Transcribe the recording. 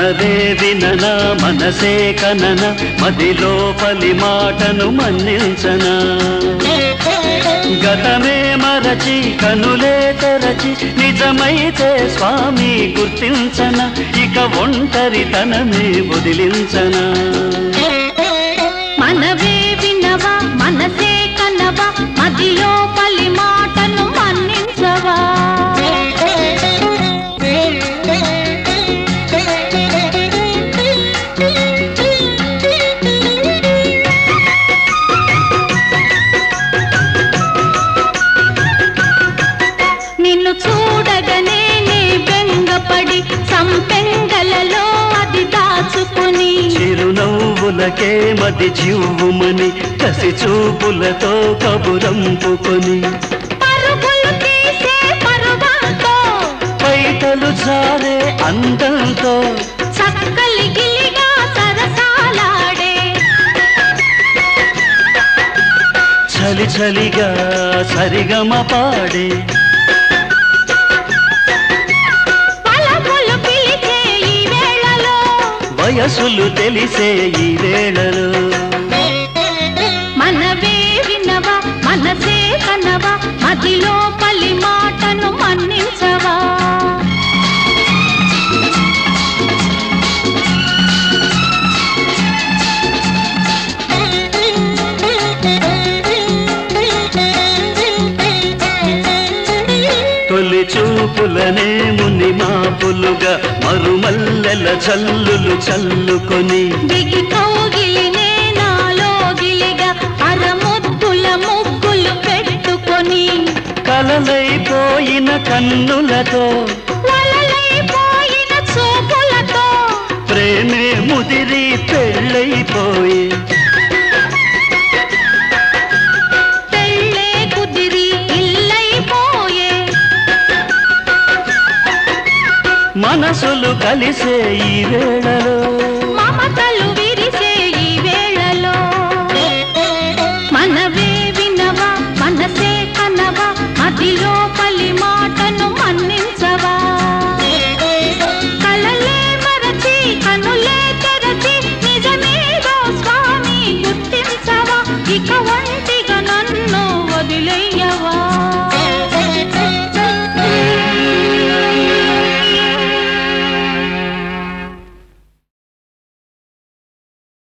మనదే వినన మనసే కనన మదిలోపలి మాటను మన్నించనా గతమే మరచి కనులే తెరచి నిజమైతే స్వామి గుర్తించన ఇక ఒంటరితనమే వదిలించనా మనవే వినవా మనసే కనవా మదిలో పలి మాటను మన్నించవా నిన్ను చూడగనే నీ బెంగపడి సంపెంగలలో అది దాచుకుని చిరునవ్వులకే మది జీవుమని కసి చూపులతో కబురంపుకొని పరుగులు తీసే పరువాతో పైటలు జారే అందంతో చక్కలి గిలిగా సరసాలాడే చలి చలిగా సరిగమ పాడే పలపులు పిలిచే ఈ వేళలో వయసులు తెలిసే ఈ వేళలో మనవే వినవా మనసే కనవా మదిలో పలి మాటను మన్నించవా తొలి చూపులనే ముని మాపులుగా మరుమల్లెల చల్లులు చల్లుకొని దిగి కౌగిలినే నాలో గిలిగా అరముద్దుల ముగ్గులు పెట్టుకొని కలలైపోయిన కన్నులతో వలలైపోయిన చూపులతో ప్రేమే ముదిరి పెళ్ళైపోయి పెళ్ళే కుదిరి ఇల్లైపోయే మనసులు కలిసే ఈ వేళలో మమతలు విరిసే ఈ వేళలో మనవే వినవా మనసే కనవా మదిలో పలి మాటను మన్నించవా కలలే మరచి కనులే తెరచి నిజమేదో స్వామి గుర్తించవా ఇక